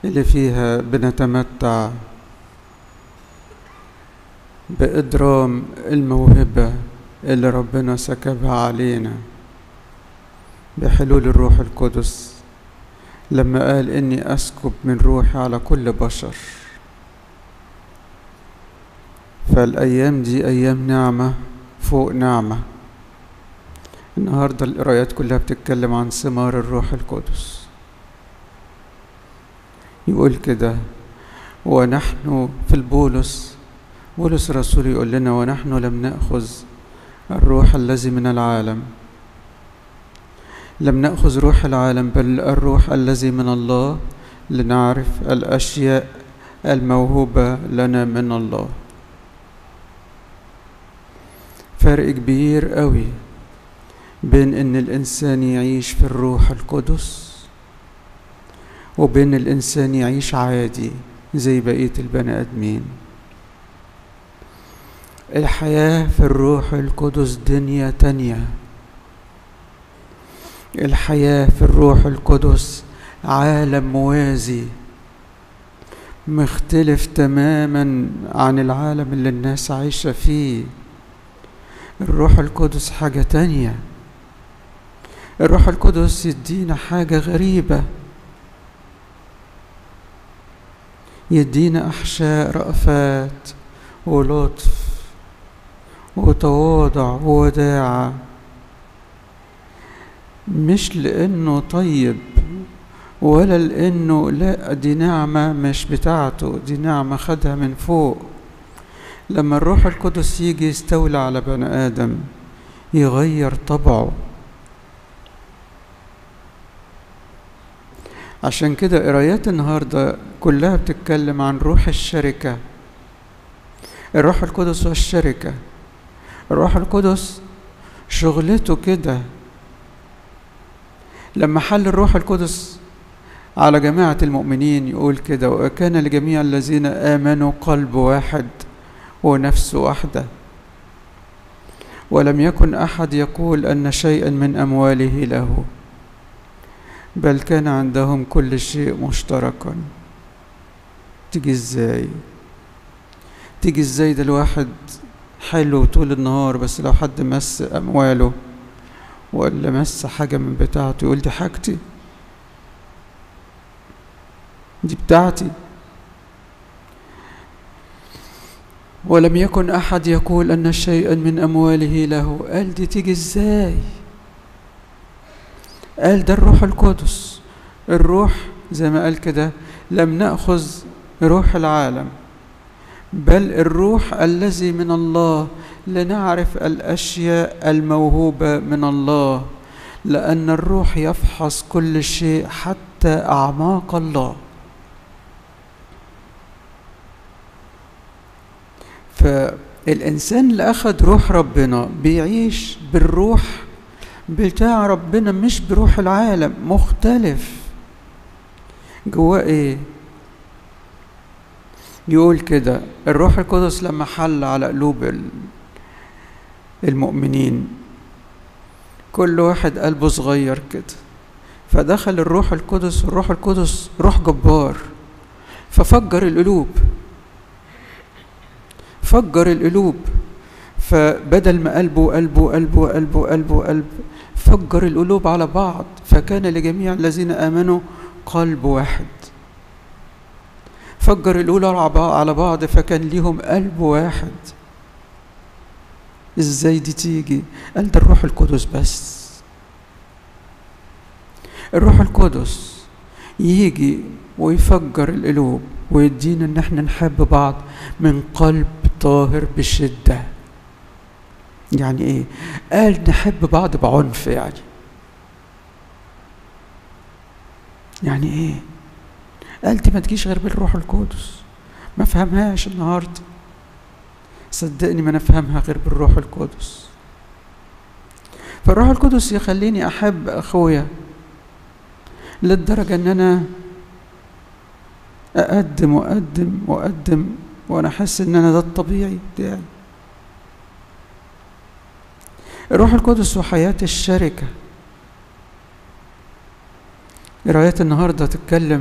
اللي فيها بنتمتع بإدرام الموهبة اللي ربنا سكبها علينا بحلول الروح القدس لما قال إني أسكب من روحي على كل بشر فالأيام دي أيام نعمة فوق نعمة النهاردة القرايات كلها بتتكلم عن ثمار الروح القدس يقول كده ونحن في البولس بولس الرسول يقول لنا ونحن لم نأخذ الروح الذي من العالم لم نأخذ روح العالم بل الروح الذي من الله لنعرف الأشياء الموهوبة لنا من الله فرق كبير قوي بين ان الانسان يعيش في الروح القدس وبين الانسان يعيش عادي زي بقيه البني ادمين الحياه في الروح القدس دنيا تانيه الحياه في الروح القدس عالم موازي مختلف تماما عن العالم اللي الناس عايشه فيه الروح القدس حاجه تانيه الروح القدس يدينا حاجة غريبة يدينا أحشاء رأفات ولطف وتواضع ووداعة مش لأنه طيب ولا لأنه لا دي نعمة مش بتاعته دي نعمة خدها من فوق لما الروح القدس يجي يستولى على بني آدم يغير طبعه عشان كده قرايات النهارده كلها بتتكلم عن روح الشركة الروح القدس والشركة الروح القدس شغلته كده لما حل الروح القدس على جماعة المؤمنين يقول كده وكان لجميع الذين آمنوا قلب واحد ونفس واحدة ولم يكن أحد يقول أن شيئا من أمواله له بل كان عندهم كل شيء مشتركا تيجي ازاي تيجي ازاي ده الواحد حلو طول النهار بس لو حد مس امواله ولا مس حاجه من بتاعته يقول دي حاجتي دي بتاعتي ولم يكن احد يقول ان شيئا من امواله له قال دي تيجي ازاي قال ده الروح القدس الروح زي ما قال كده لم ناخذ روح العالم بل الروح الذي من الله لنعرف الاشياء الموهوبه من الله لان الروح يفحص كل شيء حتى اعماق الله فالانسان اللي اخذ روح ربنا بيعيش بالروح بتاع ربنا مش بروح العالم مختلف جواه ايه يقول كده الروح القدس لما حل على قلوب المؤمنين كل واحد قلبه صغير كده فدخل الروح القدس والروح القدس روح جبار ففجر القلوب فجر القلوب فبدل ما قلبه قلبه قلبه قلبه قلبه قلب فجر القلوب على بعض فكان لجميع الذين آمنوا قلب واحد فجر القلوب على بعض فكان ليهم قلب واحد ازاي دي تيجي قال ده الروح القدس بس الروح القدس يجي ويفجر القلوب ويدينا ان احنا نحب بعض من قلب طاهر بشده يعني ايه قال نحب بعض بعنف يعني يعني ايه قال دي ما تجيش غير بالروح القدس ما فهمهاش النهارده صدقني ما نفهمها غير بالروح القدس فالروح القدس يخليني احب اخويا للدرجه ان انا اقدم واقدم واقدم وانا احس ان انا ده الطبيعي بتاعي الروح القدس وحياة الشركة قرايات النهاردة تتكلم